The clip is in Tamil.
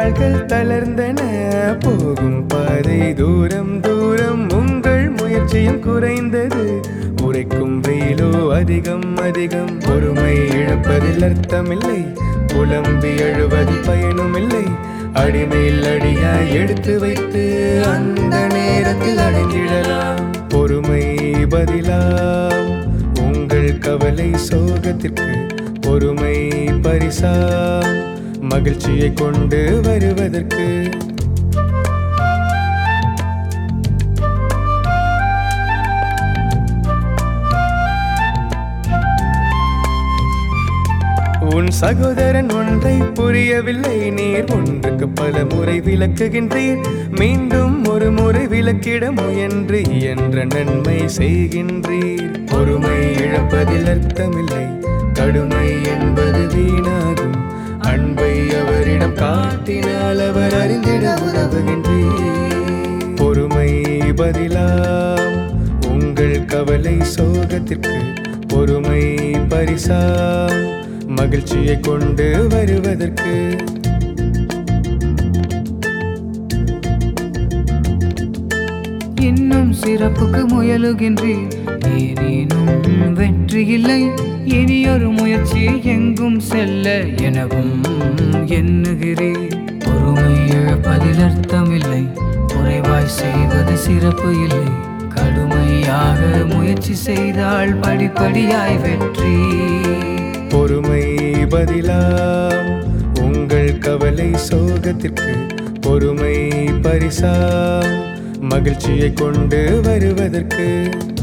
கால்கள் தளர்ந்தன போகும் பாதை தூரம் தூரம் உங்கள் முயற்சியும் குறைந்தது உரைக்கும் வெயிலோ அதிகம் அதிகம் பொறுமை இழப்பதில் அர்த்தமில்லை புலம்பி அழுவது பயனுமில்லை அடிமேல் அடியாய் எடுத்து வைத்து அந்த நேரத்தில் அடைந்திடலாம் பொறுமை பதிலாம் உங்கள் கவலை சோகத்திற்கு பொறுமை பரிசாம் மகிழ்ச்சியை கொண்டு வருவதற்கு உன் சகோதரன் ஒன்றை புரியவில்லை நீர் ஒன்றுக்கு பல முறை விளக்குகின்றீர் மீண்டும் ஒரு முறை விளக்கிட முயன்று என்ற நன்மை செய்கின்றீர் பொறுமை இழப்பதில் அர்த்தமில்லை கடுமை என்பது வீணாகும் அன்பை அவரிடம் காட்டினால் அவர் அறிந்திட உதவுகின்றீர் பொறுமை பதிலாம் உங்கள் கவலை சோகத்திற்கு பொறுமை பரிசாம் மகிழ்ச்சியை கொண்டு வருவதற்கு இன்னும் சிறப்புக்கு முயலுகின்றேன் ஏனேனும் வெற்றி இல்லை இனியொரு முயற்சி எங்கும் செல்ல எனவும் எண்ணுகிறேன் பொறுமை இழப்பதில் அர்த்தமில்லை குறைவாய் செய்வது சிறப்பு இல்லை கடுமையாக முயற்சி செய்தால் படிப்படியாய் வெற்றி பொறுமை பதிலாம் உங்கள் கவலை சோகத்திற்கு பொறுமை பரிசாம் மகிழ்ச்சியை கொண்டு வருவதற்கு